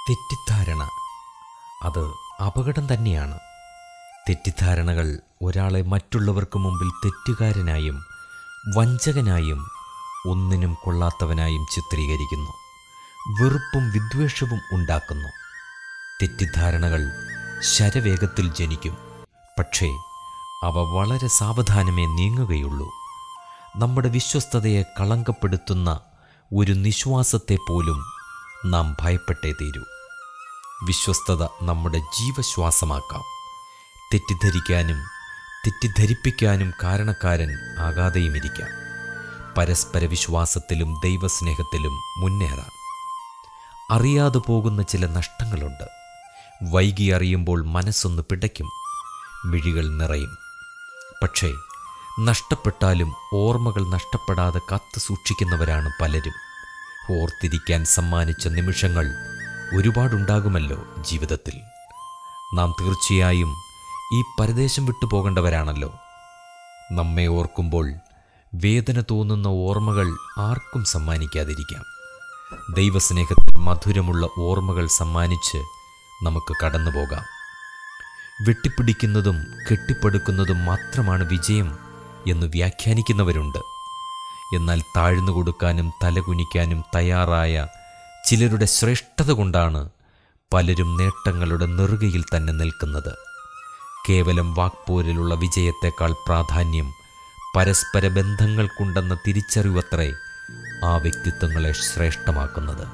തെറ്റിദ്ധാരണ അത് അപകടം തന്നെയാണ് തെറ്റിദ്ധാരണകൾ ഒരാളെ മറ്റുള്ളവർക്ക് മുമ്പിൽ തെറ്റുകാരനായും വഞ്ചകനായും ഒന്നിനും കൊള്ളാത്തവനായും ചിത്രീകരിക്കുന്നു വെറുപ്പും വിദ്വേഷവും ഉണ്ടാക്കുന്നു തെറ്റിദ്ധാരണകൾ ശരവേഗത്തിൽ ജനിക്കും പക്ഷേ അവ വളരെ സാവധാനമേ നീങ്ങുകയുള്ളൂ നമ്മുടെ വിശ്വസ്തതയെ കളങ്കപ്പെടുത്തുന്ന ഒരു നിശ്വാസത്തെ പോലും നാം ഭയപ്പെട്ടേ തീരൂ വിശ്വസ്തത നമ്മുടെ ജീവശ്വാസമാക്കാം തെറ്റിദ്ധരിക്കാനും തെറ്റിദ്ധരിപ്പിക്കാനും കാരണക്കാരൻ ആകാതെയുമിരിക്കാം പരസ്പര വിശ്വാസത്തിലും ദൈവസ്നേഹത്തിലും മുന്നേറാം അറിയാതെ പോകുന്ന ചില നഷ്ടങ്ങളുണ്ട് വൈകി അറിയുമ്പോൾ മനസ്സൊന്ന് പിടയ്ക്കും മിഴികൾ നിറയും പക്ഷേ നഷ്ടപ്പെട്ടാലും ഓർമ്മകൾ നഷ്ടപ്പെടാതെ കാത്തു സൂക്ഷിക്കുന്നവരാണ് പലരും ഓർത്തിരിക്കാൻ സമ്മാനിച്ച നിമിഷങ്ങൾ ഒരുപാടുണ്ടാകുമല്ലോ ജീവിതത്തിൽ നാം തീർച്ചയായും ഈ പരദേശം വിട്ടു പോകേണ്ടവരാണല്ലോ നമ്മെ ഓർക്കുമ്പോൾ വേദന തോന്നുന്ന ഓർമ്മകൾ ആർക്കും സമ്മാനിക്കാതിരിക്കാം ദൈവസ്നേഹത്തിൽ മധുരമുള്ള ഓർമ്മകൾ സമ്മാനിച്ച് നമുക്ക് കടന്നു പോകാം വെട്ടിപ്പിടിക്കുന്നതും കെട്ടിപ്പടുക്കുന്നതും മാത്രമാണ് വിജയം എന്ന് വ്യാഖ്യാനിക്കുന്നവരുണ്ട് എന്നാൽ താഴ്ന്നു കൊടുക്കാനും തലകുനിക്കാനും തയ്യാറായ ചിലരുടെ ശ്രേഷ്ഠത കൊണ്ടാണ് പലരും നേട്ടങ്ങളുടെ നെറുകയിൽ തന്നെ നിൽക്കുന്നത് കേവലം വാക്പോരിലുള്ള വിജയത്തെക്കാൾ പ്രാധാന്യം പരസ്പര ബന്ധങ്ങൾക്കുണ്ടെന്ന തിരിച്ചറിവത്രേ ആ വ്യക്തിത്വങ്ങളെ ശ്രേഷ്ഠമാക്കുന്നത്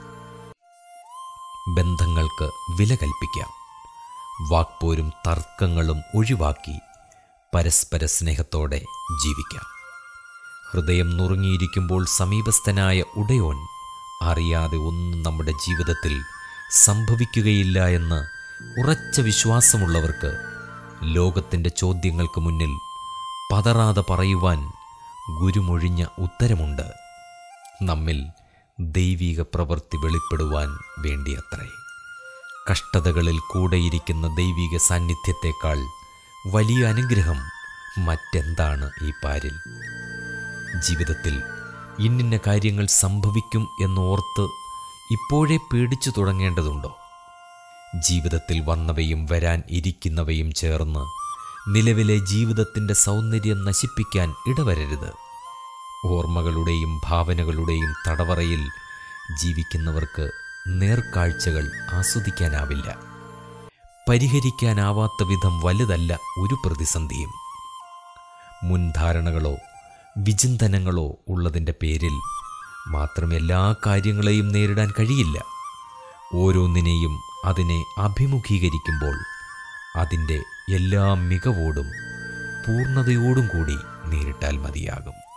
ബന്ധങ്ങൾക്ക് വില കൽപ്പിക്കാം വാക്പോരും തർക്കങ്ങളും ഒഴിവാക്കി പരസ്പര സ്നേഹത്തോടെ ജീവിക്കാം ഹൃദയം നുറുങ്ങിയിരിക്കുമ്പോൾ സമീപസ്ഥനായ ഉടയോൻ അറിയാതെ ഒന്നും നമ്മുടെ ജീവിതത്തിൽ സംഭവിക്കുകയില്ല എന്ന് ഉറച്ച വിശ്വാസമുള്ളവർക്ക് ലോകത്തിൻ്റെ ചോദ്യങ്ങൾക്ക് മുന്നിൽ പതറാതെ പറയുവാൻ ഗുരുമൊഴിഞ്ഞ ഉത്തരമുണ്ട് നമ്മിൽ ദൈവിക പ്രവൃത്തി വെളിപ്പെടുവാൻ വേണ്ടിയത്രേ കഷ്ടതകളിൽ കൂടെയിരിക്കുന്ന ദൈവിക സാന്നിധ്യത്തെക്കാൾ വലിയ അനുഗ്രഹം മറ്റെന്താണ് ഈ പാരിൽ ജീവിതത്തിൽ ഇന്നിന്ന കാര്യങ്ങൾ സംഭവിക്കും എന്നോർത്ത് ഇപ്പോഴേ പേടിച്ചു തുടങ്ങേണ്ടതുണ്ടോ ജീവിതത്തിൽ വന്നവയും വരാൻ ഇരിക്കുന്നവയും ചേർന്ന് നിലവിലെ ജീവിതത്തിൻ്റെ സൗന്ദര്യം നശിപ്പിക്കാൻ ഇടവരരുത് ഓർമ്മകളുടെയും ഭാവനകളുടെയും തടവറയിൽ ജീവിക്കുന്നവർക്ക് നേർക്കാഴ്ചകൾ ആസ്വദിക്കാനാവില്ല പരിഹരിക്കാനാവാത്ത വിധം വലുതല്ല ഒരു പ്രതിസന്ധിയും മുൻധാരണകളോ വിചിന്തനങ്ങളോ ഉള്ളതിൻ്റെ പേരിൽ മാത്രം എല്ലാ കാര്യങ്ങളെയും നേരിടാൻ കഴിയില്ല ഓരോന്നിനെയും അതിനെ അഭിമുഖീകരിക്കുമ്പോൾ അതിൻ്റെ എല്ലാ മികവോടും പൂർണ്ണതയോടും കൂടി നേരിട്ടാൽ മതിയാകും